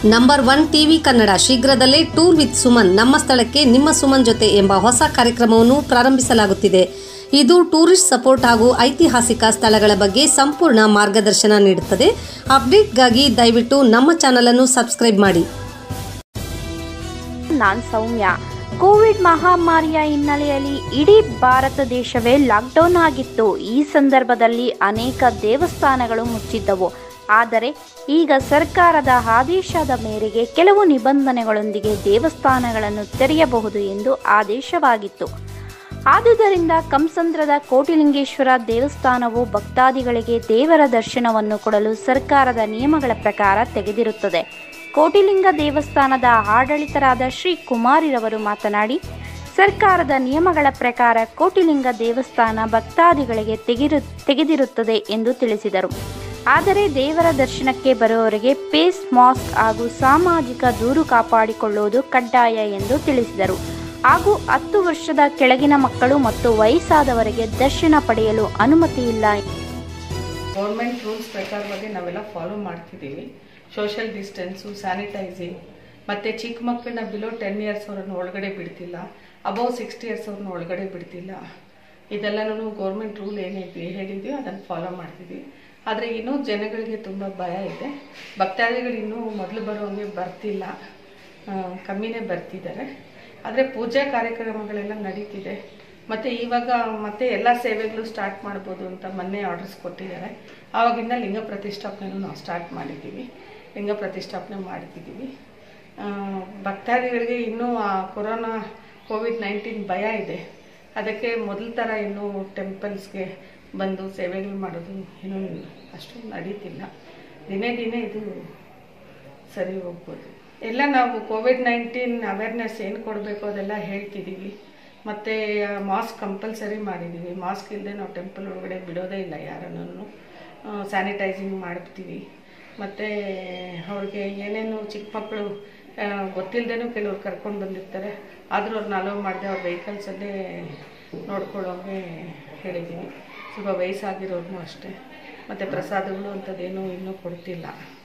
number one TV Kannada ಶೀಘ್ರದಲ್ಲೇ tour with Suman ನಮ್ಮ ಸ್ಥಳಕ್ಕೆ ನಿಮ್ಮ ಸುಮನ್ ಜೊತೆ ಎಂಬ ಹೊಸ ಕಾರ್ಯಕ್ರಮವನ್ನು ಪ್ರಾರಂಭಿಸಲಾಗುತ್ತಿದೆ ಇದು ಟೂರಿಸ್ಟ್ ಸಪೋರ್ಟ್ ಹಾಗೂ ಐತಿಹಾಸಿಕ ಸ್ಥಳಗಳ ಬಗ್ಗೆ ಸಂಪೂರ್ಣ ಮಾರ್ಗದರ್ಶನ ನೀಡುತ್ತದೆ ಅಪ್ಡೇಟ್ಗಾಗಿ ದಯವಿಟ್ಟು ನಮ್ಮ ಚಾನಲ್ ಅನ್ನು ಸಬ್ಸ್ಕ್ರೈಬ್ ಮಾಡಿ ನಾನ್ ಸೌಮ್ಯ ಕೋವಿಡ್ ಮಹಾಮಾರಿಯ ಹಿನ್ನೆಲೆಯಲ್ಲಿ ಇಡೀ ಭಾರತ ದೇಶವೇ ಲಾಕ್ಡೌನ್ ಆಗಿತ್ತು ಈ ಸಂದರ್ಭದಲ್ಲಿ ಅನೇಕ ದೇವಸ್ಥಾನಗಳು ಮುಚ್ಚಿದ್ದವು ಆದರೆ ಈಗ ಸರ್ಕಾರದ ಆದೇಶದ ಮೇರೆಗೆ ಕೆಲವು ನಿಬಂಧನೆಗಳೊಂದಿಗೆ ದೇವಸ್ಥಾನಗಳನ್ನು ತೆರೆಯಬಹುದು ಎಂದು ಆದೇಶವಾಗಿತ್ತು ಆದುದರಿಂದ ಕಂಸಂದ್ರದ ಕೋಟಿಲಿಂಗೇಶ್ವರ ದೇವಸ್ಥಾನವು ಭಕ್ತಾದಿಗಳಿಗೆ ದೇವರ ದರ್ಶನವನ್ನು ಕೊಡಲು ಸರ್ಕಾರದ ನಿಯಮಗಳ ಪ್ರಕಾರ ತೆಗೆದಿರುತ್ತದೆ ಕೋಟಿಲಿಂಗ ದೇವಸ್ಥಾನದ ಆಡಳಿತರಾದ ಶ್ರೀ ಕುಮಾರಿರವರು ಮಾತನಾಡಿ ಸರ್ಕಾರದ ನಿಯಮಗಳ ಪ್ರಕಾರ ಕೋಟಿಲಿಂಗ ದೇವಸ್ಥಾನ ಭಕ್ತಾದಿಗಳಿಗೆ ತೆಗೆರು ತೆಗೆದಿರುತ್ತದೆ ಎಂದು ತಿಳಿಸಿದರು ಆದರೆ ದೇವರ ದರ್ಶನಕ್ಕೆ ಬರುವವರಿಗೆ ಪೇಸ್ ಮಾಸ್ಕ್ ಹಾಗೂ ಸಾಮಾಜಿಕ ದೂರು ಕಾಪಾಡಿಕೊಳ್ಳುವುದು ಕಡ್ಡಾಯ ಎಂದು ತಿಳಿಸಿದರು ಹಾಗೂ ಹತ್ತು ವರ್ಷದ ಕೆಳಗಿನ ಮಕ್ಕಳು ಮತ್ತು ವಯಸ್ಸಾದವರಿಗೆ ದರ್ಶನ ಪಡೆಯಲು ಅನುಮತಿ ಇಲ್ಲ ಗೌರ್ಮೆಂಟ್ ರೂಲ್ಸ್ ಪ್ರಕಾರವಾಗಿ ನಾವೆಲ್ಲ ಫಾಲೋ ಮಾಡ್ತಿದ್ದೀವಿ ಸೋಷಿಯಲ್ ಡಿಸ್ಟೆನ್ಸು ಸ್ಯಾನಿಟೈಸಿಂಗ್ ಮತ್ತು ಚಿಕ್ಕ ಮಕ್ಕಳನ್ನ ಬಿಲೋ ಟೆನ್ ಇಯರ್ಸ್ ಅವ್ರನ್ನ ಒಳಗಡೆ ಬಿಡ್ತಿಲ್ಲ ಅಬೌವ್ ಸಿಕ್ಸ್ಟಿ ಇಯರ್ಸ್ ಅವ್ರನ್ನ ಒಳಗಡೆ ಬಿಡ್ತಿಲ್ಲ ಇದೆಲ್ಲನೂ ಗೌರ್ಮೆಂಟ್ ರೂಲ್ ಏನೈತಿ ಹೇಳಿದ್ವಿ ಅದನ್ನು ಫಾಲೋ ಮಾಡ್ತಿದ್ವಿ ಆದರೆ ಇನ್ನೂ ಜನಗಳಿಗೆ ತುಂಬ ಭಯ ಇದೆ ಭಕ್ತಾದಿಗಳು ಇನ್ನೂ ಮೊದಲು ಬರೋಂಗೆ ಬರ್ತಿಲ್ಲ ಆ, ಕಮ್ಮಿನೇ ಬರ್ತಿದ್ದಾರೆ ಆದರೆ ಪೂಜಾ ಕಾರ್ಯಕ್ರಮಗಳೆಲ್ಲ ನಡೀತಿದೆ ಮತ್ತು ಇವಾಗ ಮತ್ತೆ ಎಲ್ಲ ಸೇವೆಗಳು ಸ್ಟಾರ್ಟ್ ಮಾಡ್ಬೋದು ಅಂತ ಮೊನ್ನೆ ಆರ್ಡರ್ಸ್ ಕೊಟ್ಟಿದ್ದಾರೆ ಆವಾಗಿಂದ ಲಿಂಗ ಪ್ರತಿಷ್ಠಾಪನೆನೂ ನಾವು ಸ್ಟಾರ್ಟ್ ಮಾಡಿದ್ದೀವಿ ಲಿಂಗ ಪ್ರತಿಷ್ಠಾಪನೆ ಮಾಡ್ತಿದ್ದೀವಿ ಆ, ಭಕ್ತಾದಿಗಳಿಗೆ ಇನ್ನೂ ಆ ಕೊರೋನಾ ಕೋವಿಡ್ ನೈನ್ಟೀನ್ ಭಯ ಇದೆ ಅದಕ್ಕೆ ಮೊದಲ ಥರ ಇನ್ನೂ ಟೆಂಪಲ್ಸ್ಗೆ ಬಂದು ಸೇವೆಗಳು ಮಾಡೋದು ಇನ್ನೂ ಅಷ್ಟು ನಡೀತಿಲ್ಲ ದಿನೇ ದಿನೇ ಇದು ಸರಿ ಹೋಗ್ಬೋದು ಎಲ್ಲ ನಾವು ಕೋವಿಡ್ ನೈನ್ಟೀನ್ ಅವೇರ್ನೆಸ್ ಏನು ಕೊಡಬೇಕು ಅದೆಲ್ಲ ಹೇಳ್ತಿದ್ದೀವಿ ಮತ್ತು ಮಾಸ್ಕ್ ಕಂಪಲ್ಸರಿ ಮಾಡಿದ್ದೀವಿ ಮಾಸ್ಕ್ ಇಲ್ಲದೆ ನಾವು ಟೆಂಪಲ್ ಒಳಗಡೆ ಬಿಡೋದೇ ಇಲ್ಲ ಯಾರನ್ನೂ ಸ್ಯಾನಿಟೈಸಿಂಗ್ ಮಾಡ್ತೀವಿ ಮತ್ತು ಅವ್ರಿಗೆ ಏನೇನು ಚಿಕ್ಕ ಮಕ್ಕಳು ಗೊತ್ತಿಲ್ಲದೇನೂ ಕೆಲವ್ರು ಕರ್ಕೊಂಡು ಬಂದಿರ್ತಾರೆ ಆದರೂ ಅವ್ರನ್ನ ಅಲೋ ಮಾಡದೆ ಅವ್ರ ವೆಹಿಕಲ್ಸಲ್ಲೇ ನೋಡ್ಕೊಳ್ಳೋಂಗೆ ಹೇಳಿದ್ದೀವಿ ಸ್ವಲ್ಪ ವಯಸ್ಸಾಗಿರೋರ್ನೂ ಅಷ್ಟೇ ಮತ್ತು ಪ್ರಸಾದಗಳು ಅಂಥದ್ದೇನೂ ಇನ್ನೂ ಕೊಡ್ತಿಲ್ಲ